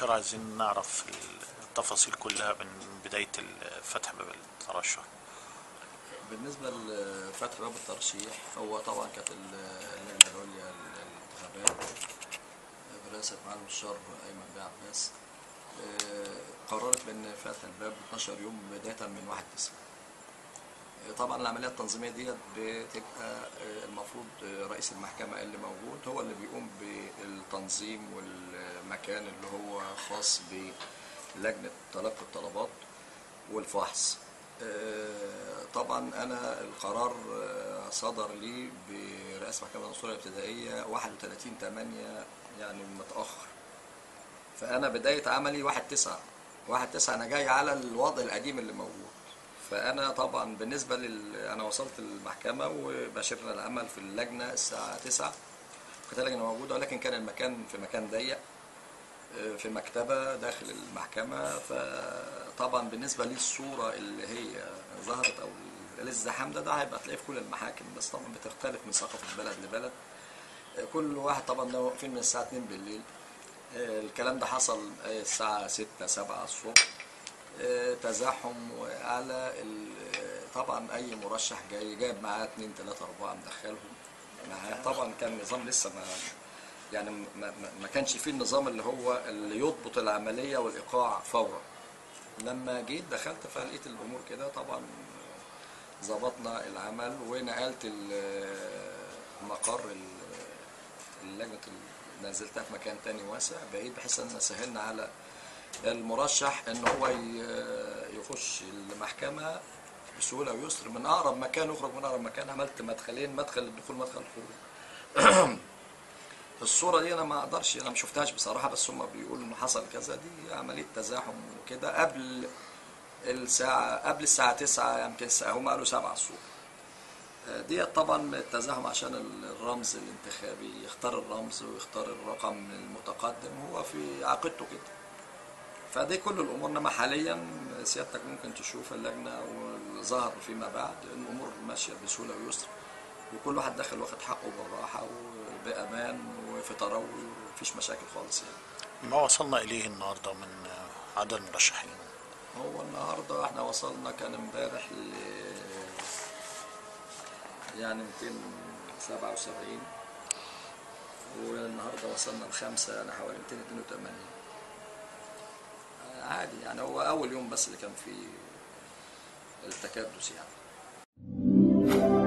2019 عايزين نعرف التفاصيل كلها من بداية فتح باب الترشح بالنسبة لفتح باب الترشيح هو طبعا كانت اللجنة العليا للانتخابات برئاسة معالي المستشار أيمن بيه عباس آه، قررت بأن فتح الباب 12 يوم بداية من 1 9 طبعا العملية التنظيمية ديت بتبقى آه، المفروض آه، رئيس المحكمة اللي موجود هو اللي بيقوم بالتنظيم والمكان اللي هو خاص بلجنة تلقي الطلبات والفحص آه، طبعا انا القرار آه، صدر لي برئاسه محكمه الدستوريه الابتدائيه 31 8 يعني متاخر فانا بدايه عملي 1 9 1 9 انا جاي على الوضع القديم اللي موجود فانا طبعا بالنسبه لل انا وصلت المحكمه وباشرنا العمل في اللجنه الساعه 9 كانت اللجنه موجوده ولكن كان المكان في مكان ضيق في مكتبة داخل المحكمة فطبعا بالنسبة لي الصورة اللي هي ظهرت أو الازدحام ده ده هيبقى تلاقيه في كل المحاكم بس طبعا بتختلف من ثقافة بلد لبلد كل واحد طبعا لو واقفين من الساعة 2 بالليل الكلام ده حصل الساعة 6 7 الصبح تزاحم على طبعا أي مرشح جاي جايب معاه 2 3 4 مدخلهم معاه طبعا كان النظام لسه ما يعني ما, ما, ما كانش فيه النظام اللي هو اللي يضبط العملية والإيقاع فورا لما جيت دخلت فلقيت الأمور كده طبعا ظبطنا العمل ونقلت مقر اللجنة نزلتها في مكان تاني واسع بعيد بحيث ان سهلنا على المرشح ان هو يخش المحكمة بسهولة ويسر من أقرب مكان يخرج من أقرب مكان عملت مدخلين مدخل الدخول مدخل الخروج الصوره دي انا ما اقدرش انا ما شفتهاش بصراحه بس هم بيقولوا انه حصل كذا دي عمليه تزاحم وكده قبل الساعه قبل الساعه 9 يمكن الساعه هم قالوا 7 الصبح ديت طبعا التزاحم عشان الرمز الانتخابي يختار الرمز ويختار الرقم المتقدم هو في عقيدته كده فدي كل الامور انما حاليا سيادتك ممكن تشوف اللجنه وظهر فيما بعد الامور ماشيه بسهوله ويسر وكل واحد داخل واخد حقه بالراحه بامان وفي تروي ومفيش مشاكل خالص يعني. ما وصلنا إليه النهاردة من عدد المرشحين هو النهارده احنا وصلنا كان امبارح ل يعني 277 والنهارده وصلنا لخمسه يعني حوالي 282 عادي يعني هو اول يوم بس اللي كان فيه التكدس يعني